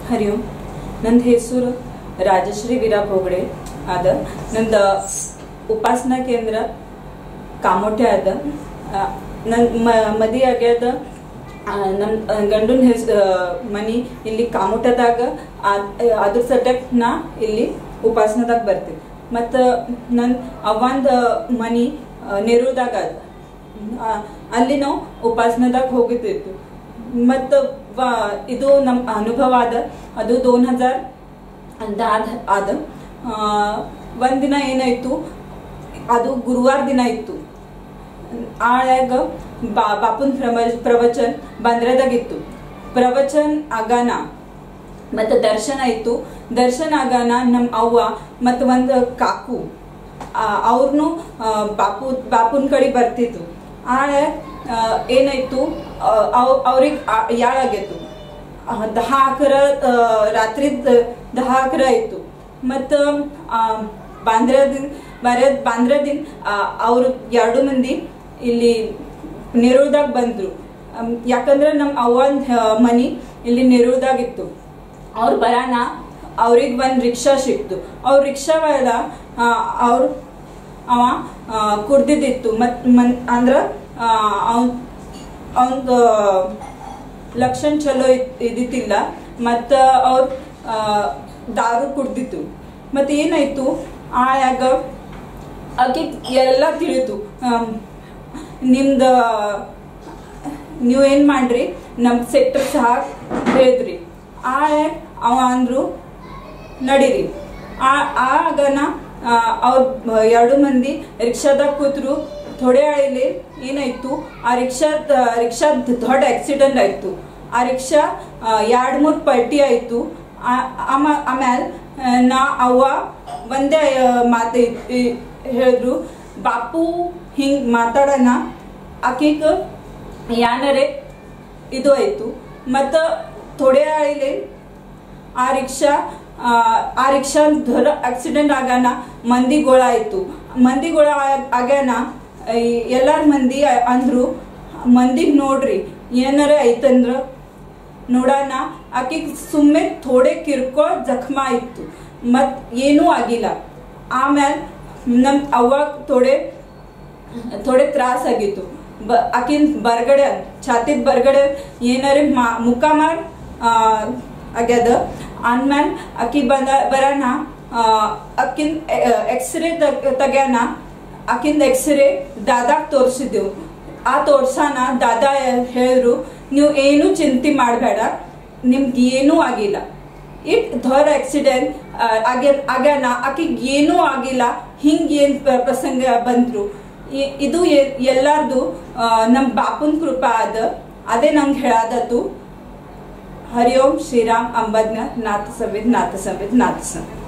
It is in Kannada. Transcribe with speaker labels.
Speaker 1: ಹರಿ ಓಂ ನಂದು ಹೆಸರು ರಾಜಶ್ರೀ ವೀರಾ ಭೋಗಡೆ ಅದ ನಂದು ಉಪಾಸನಾ ಕೇಂದ್ರ ಕಾಮೋಟೆ ಅದ ನನ್ನ ಮದಿ ಆಗ್ಯದ ನಮ್ಮ ಗಂಡನ ಹೆಸ್ ಮನಿ ಇಲ್ಲಿ ಕಾಮೋಟದಾಗ ಅದ್ರ ಸಟ್ಯಾಕ್ ನಾ ಇಲ್ಲಿ ಉಪಾಸನದಾಗ ಬರ್ತೀನಿ ಮತ್ತು ನನ್ನ ಅವ್ವಂದ ಮನಿ ನೆರೂದಾಗ ಅದ ಆ, ಅಲ್ಲಿ ನಾವು ಉಪಾಸನದಾಗ ಹೋಗಿದ್ದಿತ್ತು ಮತ್ತು ಇದು ನಮ್ಮ ಅನುಭವ ಅದ ಅದು ದೋನ್ ಹಜಾರ್ ದಾದ ಆದ ಆ, ಒಂದಿನ ಏನಾಯ್ತು ಅದು ಗುರುವಾರ ದಿನ ಇತ್ತು ಆಳ್ಯಾಗ ಬಾ ಬಾಪುನ್ ಪ್ರವ ಪ್ರವಚನ್ ಬಂದ್ರದಾಗಿತ್ತು ಪ್ರವಚನ್ ಆಗಾನ ಮತ್ತು ದರ್ಶನ ಇತ್ತು ದರ್ಶನ ಆಗಾನ ನಮ್ಮ ಅವ್ವ ಮತ್ತು ಒಂದು ಕಾಕು ಅವ್ರನ್ನು ಬಾಪು ಬಾಪುನ್ ಕಡೆ ಬರ್ತಿತ್ತು ಆಳೆ ಏನಾಯ್ತು ಅವ್ರಿಗೆ ಯಾಳಾಗಿತ್ತು ದಹಾ ಅಕರ ರಾತ್ರಿ ದಹಾ ಅಕರ ಆಯ್ತು ಮತ್ತು ಬಾಂದ್ರದಿನ ಬರ ಬಾಂದ್ರದಿನ ಅವರು ಎರಡು ಮಂದಿ ಇಲ್ಲಿ ನೆರೂದಾಗ ಬಂದ್ರು ಅಮ್, ಯಾಕಂದ್ರೆ ನಮ್ಮ ಅವ್ವನ್ ಮನಿ ಇಲ್ಲಿ ನೆರೂದಾಗಿತ್ತು ಅವ್ರು ಬರಾನ ಅವ್ರಿಗೆ ಒಂದು ರಿಕ್ಷಾ ಸಿಕ್ತು ಅವ್ರ ರಿಕ್ಷಾ ಒಳಗ ಅವ್ರು ಅವ ಕುಡ್ದಿದ್ದಿತ್ತು ಮತ್ ಮನ್ ಅಂದ್ರ ಅವನ್ ಅವಂದ ಲಕ್ಷಣ ಚಲೋ ಇದ್- ಇದ್ದಿತ್ತಿಲ್ಲ ಮತ್ತ ಅವ್ರ ದಾರು ಕುಡ್ದಿತ್ತು ಮತ್ತೆ ಏನಾಯ್ತು ಆಯಾಗ ಆಕೆ ಎಲ್ಲ ತಿಳಿತು ಆಮ್, ನಿಮ್ದ ನೀವು ಏನ್ ಮಾಡ್ರಿ ನಮ್ ಸೆಕ್ಟರ್ ಸಹ ಹೇಳಿದ್ರಿ ಆ ಅವ ಅಂದ್ರು ನಡೀರಿ ಆ ಆಗನ ಅವ್ರ ಎರಡು ಮಂದಿ ರಿಕ್ಷಾದಾಗ ಕೂತ್ರು ಥೋಡೆ ಆಳಿಲಿ ಏನಾಯ್ತು ಆ ರಿಕ್ಷಾ ರಿಕ್ಷಾ ದೊಡ್ಡ ಆಕ್ಸಿಡೆಂಟ್ ಆಯ್ತು ಆ ರಿಕ್ಷಾ ಎರಡು ಮೂರು ಪಲ್ಟಿ ಆಯ್ತು ಆಮ್ಯಾಲ ನಾ ಅವ್ವ ಒಂದೇ ಮಾತು ಹೇಳಿದ್ರು ಬಾಪು ಹಿಂಗ್ ಮಾತಾಡೋಣ ಆಕಿಗ ಯಾನರೆ ಇದು ಆಯ್ತು ಮತ್ತು ಥೋಡೆ ಆಳಿಲಿ ಆ ರಿಕ್ಷಾ ಆ, ಆ ರಿಕ್ಷಾ ಧರ ಆಕ್ಸಿಡೆಂಟ್ ಆಗಾನ ಮಂದಿಗೋಳ ಆಯ್ತು ಮಂದಿಗೋಳ ಆ- ಆಗ್ಯಾನ ಎಲ್ಲಾರ ಮಂದಿ ಆ- ಅಂದ್ರು ಮಂದಿಗ್ ನೋಡ್ರಿ ಏನಾರ ಐತಂದ್ರ ನೋಡೋಣ ಆಕಿಗೆ ಸುಮ್ಮನೆ ಥೋಡೆ ಕಿರ್ಕೊ ಜಖಮ ಇತ್ತು ಮತ್ ಏನೂ ಆಗಿಲ್ಲ ಆಮೇಲೆ ನಮ್ ಅವಾಗ ಥೋಡೆ ಥೋಡೆ ತ್ರಾಸ ಆಗಿತ್ತು ಬ ಆಕಿನ್ ಬರ್ಗಡೆ ಛಾತಿದ್ ಬರ್ಗಡೆ ಏನಾರೆ ಮಾ ಮುಖ ಮಾಡ್ ಆ, ಆಗ್ಯದ ಆನ್ಮೇಲೆ ಆಕಿ ಬಂದ ಬರೋಣ ಆಕಿನ್ ಎಕ್ಸ್ರೇ ತೆಗ್ಯಾನ ಆಕಿಂದ ಎಕ್ಸ್ರೇ ದಾದಾಗ್ ತೋರಿಸಿದ್ದೆವು ಆ ತೋರ್ಸಾನ ದಾದಾ ಹೇಳಿದ್ರು ನೀವು ಏನು ಚಿಂತೆ ಮಾಡಬೇಡ ನಿಮ್ಗೆ ಏನೂ ಆಗಿಲ್ಲ ಇಟ್ ಧರ್ ಆಕ್ಸಿಡೆಂಟ್ ಆಗ್ಯ ಆಗ್ಯಾನ ಆಕಿಗೆ ಏನೂ ಆಗಿಲ್ಲ ಹಿಂಗೆ ಏನು ಪ್ರಸಂಗ ಬಂದ್ರು ಇ- ಇದು ಎ- ಎಲ್ಲಾರ್ದು ನಮ್ಮ ಬಾಪುನ್ ಕೃಪಾ ಅದ ಅದೇ ನಂಗೆ ಹೇಳಾದತ್ತು ಹರಿ ಓಂ ಶ್ರೀರಾಮ್ ಅಂಬದ್ನ ನಾಥ ಸವಿದ್ ನಾಥ ಸವಿದ್ ನಾಥ ಸವಿದ್